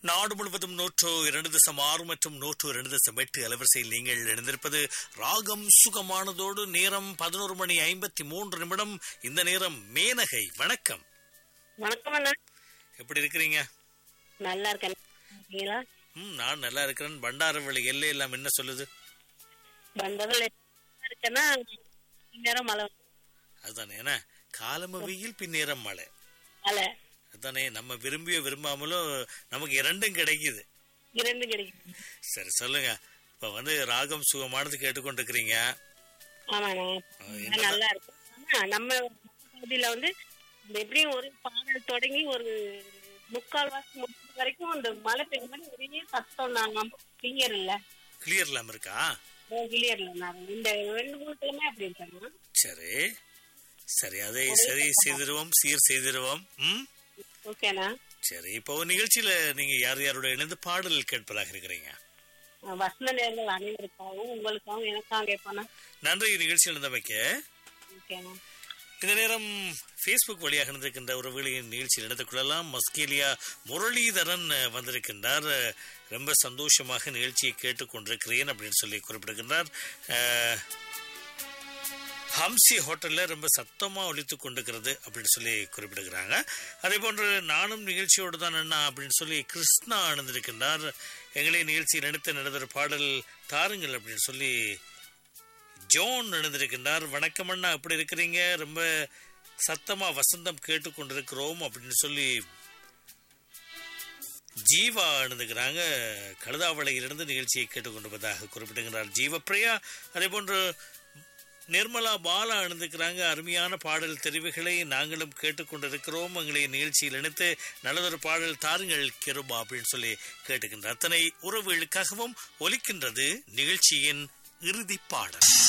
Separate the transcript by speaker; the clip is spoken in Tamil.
Speaker 1: நாடு முழுவதும் நூற்று இரண்டு தசம் ஆறு மற்றும் நூற்று இரண்டு தசம் எட்டு அலைவரிசையில் நீங்கள் இணைந்திருப்பது ராகம் சுகமானதோடு நேரம் பதினோரு மணி ஐம்பத்தி மூன்று நிமிடம் இந்த நேரம் மேனகை வணக்கம்
Speaker 2: வணக்கம் அண்ணா
Speaker 1: எப்படி இருக்கிறீங்க
Speaker 2: நல்லா இருக்கேன் இருக்கீங்களா
Speaker 1: ம் நான் நல்லா இருக்கிறேன் பண்டாரவளி எல்லை எல்லாம் என்ன சொல்லுது
Speaker 2: பந்தகள் இருக்கேன்னா இந்நேரம் மழை
Speaker 1: அதுதானே என்ன காலம வெயில் பின்னேரம் மழை
Speaker 2: மழை
Speaker 1: அதுதானே நம்ம விரும்பியோ விரும்பாமலோ நமக்கு இரண்டும் கிடைக்குது
Speaker 2: இரண்டு கிடைக்கும்
Speaker 1: சரி சொல்லுங்க இப்ப வந்து ராகம் சுகமானது கேட்டுக்கொண்டிருக்கிறீங்க
Speaker 2: ஆமாண்ணா
Speaker 1: என்ன
Speaker 2: நல்லா இருக்கும் ஆனா நம்ம பகுதியில வந்து இந்த எப்படியும் ஒரு பாடல் தொடங்கி ஒரு முக்கால் வாசி முடிச்ச வரைக்கும் அந்த மழை பெய்யும் மாதிரி ஒரே சத்தம் நான் கிளியர் இல்ல
Speaker 1: கிளியர் இல்லாம இருக்கா
Speaker 2: கிளியர் இல்ல நான் இந்த ரெண்டு மூணு கிழமை அப்படி இருக்காங்க
Speaker 1: சரி சரி அதை சரி செய்திருவோம் சீர் செய்திருவோம் ம்
Speaker 2: ஓகேண்ணா
Speaker 1: சரி இப்போ நிகழ்ச்சியில நீங்க யார் யாரோட இணைந்து பாடல் கேட்பதாக இருக்கிறீங்க
Speaker 2: வசந்த நேரங்கள் அனைவருக்காகவும் உங்களுக்காகவும் எனக்காக கேட்பானா
Speaker 1: நன்றி நிகழ்ச்சியில் இருந்தமைக்க
Speaker 2: ஓகேண்ணா
Speaker 1: இந்த நேரம் ஃபேஸ்புக் வழியாக இருந்திருக்கின்ற உறவுகளின் நிகழ்ச்சியில் இணைத்துக் கொள்ளலாம் மஸ்கேலியா முரளிதரன் அஹ், வந்திருக்கின்றார் அஹ், ரொம்ப சந்தோஷமாக நிகழ்ச்சியை கேட்டுக்கொண்டிருக்கிறேன் அப்படின்னு சொல்லி குறிப்பிடுகின்றார் அஹ், ஹம்சி ஹோட்டல்ல ரொம்ப சத்தமா ஒலித்து கொண்டிருக்கிறது அப்படின்னு சொல்லி குறிப்பிடுகிறாங்க அதே போன்று நானும் நிகழ்ச்சியோடு தான் அண்ணா அப்படின்னு சொல்லி கிருஷ்ணா அணிந்திருக்கின்றார் எங்களை நிகழ்ச்சியில் நடித்த நடந்த பாடல் தாருங்கள் அப்படின்னு சொல்லி ஜோன் எழுந்திருக்கின்றார் வணக்கம் அண்ணா எப்படி இருக்கிறீங்க ரொம்ப சத்தமா வசந்தம் கேட்டுக்கொண்டிருக்கிறோம் அப்படின்னு சொல்லி ஜீவா எழுந்துக்கிறாங்க கழுதாவளையிலிருந்து நிகழ்ச்சியை கேட்டுக்கொண்டிருப்பதாக குறிப்பிடுகிறார் ஜீவப்பிரியா அதே போன்று நிர்மலா பாலா எழுந்துக்கிறாங்க அருமையான பாடல் தெரிவுகளை நாங்களும் கேட்டுக்கொண்டிருக்கிறோம் எங்களை நிகழ்ச்சியில் இணைத்து நல்லதொரு பாடல் தாருங்கள் கிருபா அப்படின்னு சொல்லி கேட்டுக்கின்ற அத்தனை உறவுகளுக்காகவும் ஒலிக்கின்றது நிகழ்ச்சியின் இறுதி பாடல்